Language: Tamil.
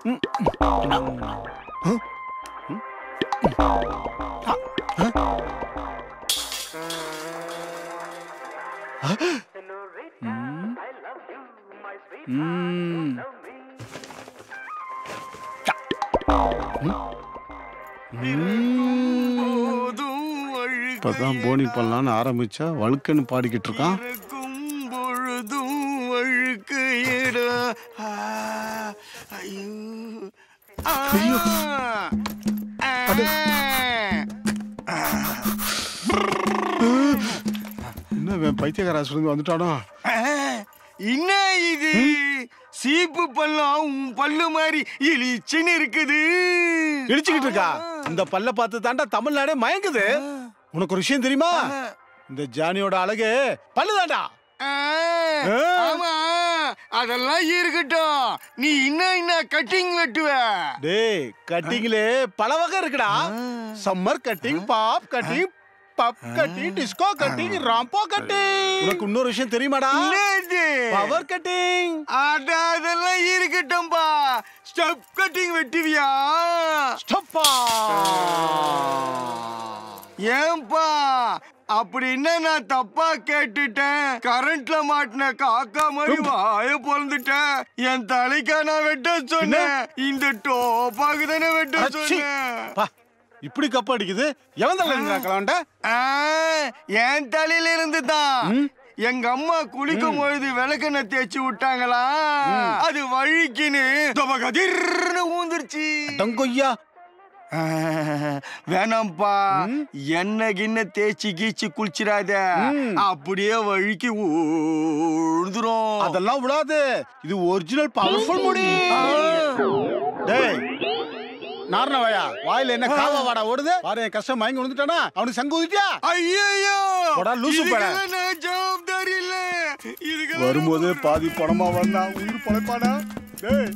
ம். இப்பதான் போனி பண்ணலான்னு ஆரம்பிச்சா வழுக்கன்னு பாடிக்கிட்டு இருக்கான் இருக்கும் பொழுதும் வழுக்கு இடா ஆ, ஐயோ ஆ, ஆ. என்ன இவன் பைத்தியக்கார ஆஸ்பத்திரி வந்துட்டானோ ஆ, என்ன இது சீப்பு பல்லம் உன் பல்லு மாதிரி இழிச்சுன்னு இருக்குது இடிச்சுக்கிட்டு இருக்கா இந்த பல்ல பார்த்து தாண்டா தமிழ்நாடே மயங்குது உனக்கு ஒரு விஷயம் தெரியுமா இந்த ஜானியோட அழகு பல்லு தாண்டா ஆ, ஆ. ஆமா அதெல்லாம் இருக்கட்டும் நீ இன்னும் என்ன கட்டிங் வெட்டுவ டேய் கட்டிங்லே பல வகை இருக்குடா summer cutting bob cutting puff cutting disco cutting Rambo cutting உனக்கு இன்னொரு விஷயம் தெரியுமாடா என்னது? பவர் கட்டிங் அட, அதெல்லாம் இருக்கட்டும்பா ஸ்டெப் கட்டிங் வெட்டுவியா ஸ்டப்பா ஏன்பா அப்படின்னா நான் தப்பா கேட்டுட்டேன் கரண்ட்ல மாட்டின காக்கா மாதிரி வாய பொழந்துட்டேன் என் தலைக்கா நான் வெட்ட சொன்னேன் இந்த டோப்பாக்கு தானே வெட்ட அடச்சி. சொன்னேன் பா இப்படி கப் அடிக்குது எவன் தலை கலாண்ட ஆ, என் தலையில இருந்து தான் எங்க அம்மா குளிக்கும் பொழுது விளக்கெண்ணெய் தேய்ச்சி விட்டாங்களா அது வழிக்குன்னு கதிர்னு ஊந்துருச்சு டங்கொய்யா ஆ, வேணாம்ப்பா எண்ணெய் கிண்ண தேய்ச்சி கீச்சி குளிச்சிடாத அப்படியே வழிக்கு ஊழுதுரும் அதெல்லாம் விடாது இது ஒரிஜினல் பவர்ஃபுல் முடி டேய் நாரணவாயா வாயில என்ன காவா வாடா ஓடுது பாரு என் கஷ்டம் மயங்கி விழுந்துட்டானா அவனுக்கு சங்கு ஊதிட்டியா ஐயோ போடா, லூசு பையலே. நான் ஜவாப்தாரி இல்ல இதுக்கு வரும்போது பாதி பணமா வந்தா உயிர் பழைப்பானா டேய்